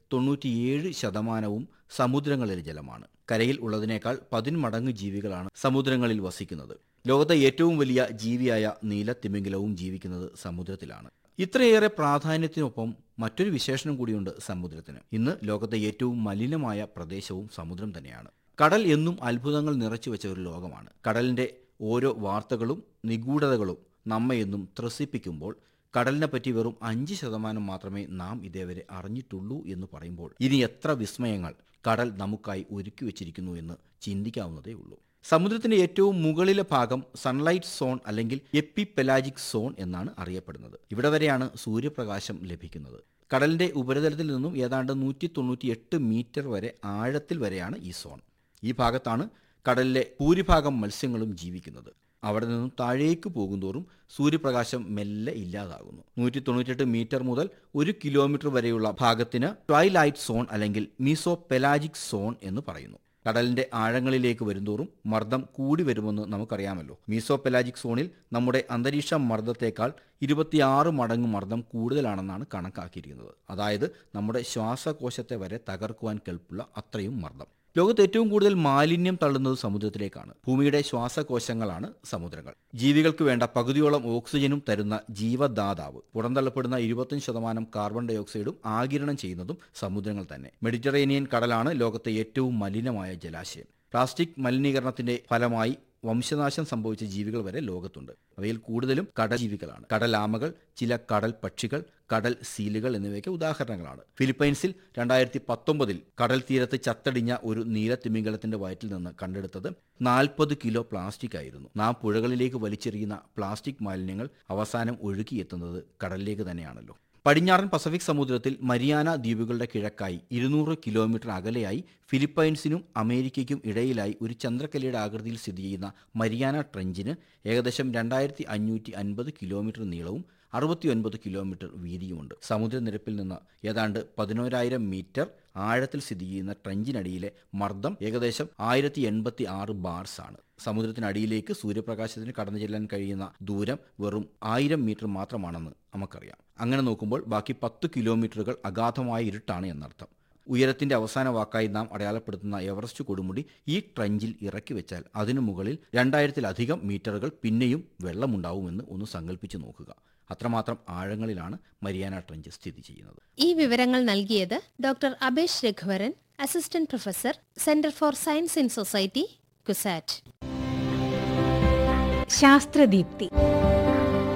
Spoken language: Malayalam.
തൊണ്ണൂറ്റിയേഴ് ശതമാനവും സമുദ്രങ്ങളിലെ ജലമാണ് കരയിൽ ഉള്ളതിനേക്കാൾ പതിന്മടങ്ങ് ജീവികളാണ് സമുദ്രങ്ങളിൽ വസിക്കുന്നത് ലോകത്തെ ഏറ്റവും വലിയ ജീവിയായ നീലത്തിമിംഗലവും ജീവിക്കുന്നത് സമുദ്രത്തിലാണ് ഇത്രയേറെ പ്രാധാന്യത്തിനൊപ്പം മറ്റൊരു വിശേഷണം കൂടിയുണ്ട് സമുദ്രത്തിന് ഇന്ന് ലോകത്തെ ഏറ്റവും മലിനമായ പ്രദേശവും സമുദ്രം തന്നെയാണ് കടൽ എന്നും അത്ഭുതങ്ങൾ നിറച്ചു വെച്ച ഒരു ലോകമാണ് കടലിന്റെ ഓരോ വാർത്തകളും നിഗൂഢതകളും നമ്മെ എന്നും ത്രസിപ്പിക്കുമ്പോൾ കടലിനെ പറ്റി വെറും അഞ്ച് ശതമാനം മാത്രമേ നാം ഇതേവരെ അറിഞ്ഞിട്ടുള്ളൂ എന്ന് പറയുമ്പോൾ ഇനി എത്ര വിസ്മയങ്ങൾ കടൽ നമുക്കായി ഒരുക്കി വെച്ചിരിക്കുന്നു എന്ന് ചിന്തിക്കാവുന്നതേ ഉള്ളൂ സമുദ്രത്തിന്റെ ഏറ്റവും മുകളിലെ ഭാഗം സൺലൈറ്റ് സോൺ അല്ലെങ്കിൽ എപ്പി പെലാജിക് സോൺ എന്നാണ് അറിയപ്പെടുന്നത് ഇവിടെ വരെയാണ് സൂര്യപ്രകാശം ലഭിക്കുന്നത് കടലിന്റെ ഉപരിതലത്തിൽ നിന്നും ഏതാണ്ട് നൂറ്റി തൊണ്ണൂറ്റി എട്ട് മീറ്റർ വരെ ആഴത്തിൽ വരെയാണ് ഈ സോൺ ഈ ഭാഗത്താണ് കടലിലെ ഭൂരിഭാഗം മത്സ്യങ്ങളും ജീവിക്കുന്നത് അവിടെ നിന്നും താഴേക്ക് പോകുന്തോറും സൂര്യപ്രകാശം മെല്ലെ ഇല്ലാതാകുന്നു നൂറ്റി തൊണ്ണൂറ്റെട്ട് മീറ്റർ മുതൽ ഒരു കിലോമീറ്റർ വരെയുള്ള ഭാഗത്തിന് ട്വൈലൈറ്റ് സോൺ അല്ലെങ്കിൽ മീസോ പെലാജിക് സോൺ എന്ന് പറയുന്നു കടലിന്റെ ആഴങ്ങളിലേക്ക് വരുന്തോറും മർദ്ദം കൂടി വരുമെന്ന് നമുക്കറിയാമല്ലോ മീസോ പെലാജിക് സോണിൽ നമ്മുടെ അന്തരീക്ഷ മർദ്ദത്തേക്കാൾ ഇരുപത്തിയാറ് മടങ്ങ് മർദ്ദം കൂടുതലാണെന്നാണ് കണക്കാക്കിയിരിക്കുന്നത് അതായത് നമ്മുടെ ശ്വാസകോശത്തെ വരെ തകർക്കുവാൻ കെൽപ്പുള്ള അത്രയും മർദ്ദം ലോകത്ത് ഏറ്റവും കൂടുതൽ മാലിന്യം തള്ളുന്നത് സമുദ്രത്തിലേക്കാണ് ഭൂമിയുടെ ശ്വാസകോശങ്ങളാണ് സമുദ്രങ്ങൾ ജീവികൾക്ക് വേണ്ട പകുതിയോളം ഓക്സിജനും തരുന്ന ജീവദാതാവ് പുറന്തള്ളപ്പെടുന്ന ഇരുപത്തഞ്ച് ശതമാനം കാർബൺ ഡയോക്സൈഡും ആകിരണം ചെയ്യുന്നതും സമുദ്രങ്ങൾ തന്നെ മെഡിറ്ററേനിയൻ കടലാണ് ലോകത്തെ ഏറ്റവും മലിനമായ ജലാശയം പ്ലാസ്റ്റിക് മലിനീകരണത്തിന്റെ ഫലമായി വംശനാശം സംഭവിച്ച ജീവികൾ വരെ ലോകത്തുണ്ട് അവയിൽ കൂടുതലും കടൽ ജീവികളാണ് കടലാമകൾ ചില കടൽ പക്ഷികൾ കടൽ സീലുകൾ എന്നിവയ്ക്ക് ഉദാഹരണങ്ങളാണ് ഫിലിപ്പൈൻസിൽ രണ്ടായിരത്തി പത്തൊമ്പതിൽ കടൽ തീരത്ത് ചത്തടിഞ്ഞ ഒരു നീലത്തിമിംഗലത്തിന്റെ വയറ്റിൽ നിന്ന് കണ്ടെടുത്തത് നാൽപ്പത് കിലോ പ്ലാസ്റ്റിക് ആയിരുന്നു നാം പുഴകളിലേക്ക് വലിച്ചെറിയുന്ന പ്ലാസ്റ്റിക് മാലിന്യങ്ങൾ അവസാനം ഒഴുകിയെത്തുന്നത് കടലിലേക്ക് തന്നെയാണല്ലോ പടിഞ്ഞാറൻ പസഫിക് സമുദ്രത്തിൽ മരിയാന ദ്വീപുകളുടെ കിഴക്കായി ഇരുന്നൂറ് കിലോമീറ്റർ അകലെയായി ഫിലിപ്പൈൻസിനും അമേരിക്കയ്ക്കും ഇടയിലായി ഒരു ചന്ദ്രക്കലയുടെ ആകൃതിയിൽ സ്ഥിതി ചെയ്യുന്ന മരിയാന ട്രഞ്ചിന് ഏകദേശം രണ്ടായിരത്തി അഞ്ഞൂറ്റി അൻപത് കിലോമീറ്റർ നീളവും അറുപത്തിയൊൻപത് കിലോമീറ്റർ വീതിയുമുണ്ട് സമുദ്രനിരപ്പിൽ നിന്ന് ഏതാണ്ട് പതിനോരായിരം മീറ്റർ ആഴത്തിൽ സ്ഥിതി ചെയ്യുന്ന ട്രഞ്ചിനടിയിലെ മർദ്ദം ഏകദേശം ആയിരത്തി എൺപത്തി ആറ് ബാർസ് ആണ് സമുദ്രത്തിനടിയിലേക്ക് സൂര്യപ്രകാശത്തിന് കടന്നു ചെല്ലാൻ കഴിയുന്ന ദൂരം വെറും ആയിരം മീറ്റർ മാത്രമാണെന്ന് നമുക്കറിയാം അങ്ങനെ നോക്കുമ്പോൾ ബാക്കി പത്ത് കിലോമീറ്ററുകൾ അഗാധമായ ഇരുട്ടാണ് എന്നർത്ഥം ഉയരത്തിന്റെ അവസാന വാക്കായി നാം അടയാളപ്പെടുത്തുന്ന എവറസ്റ്റ് കൊടുമുടി ഈ ട്രഞ്ചിൽ ഇറക്കി വെച്ചാൽ അതിനു മുകളിൽ രണ്ടായിരത്തിലധികം മീറ്ററുകൾ പിന്നെയും വെള്ളമുണ്ടാവുമെന്ന് ഒന്ന് സങ്കല്പിച്ചു നോക്കുക അത്രമാത്രം ആഴങ്ങളിലാണ് മരിയാന ട്രഞ്ച് സ്ഥിതി ചെയ്യുന്നത് ഈ വിവരങ്ങൾ നൽകിയത് doctor Abhesh Raghuvaran assistant professor centre for science in society CUSAT ശാസ്ത്രദീപ്തി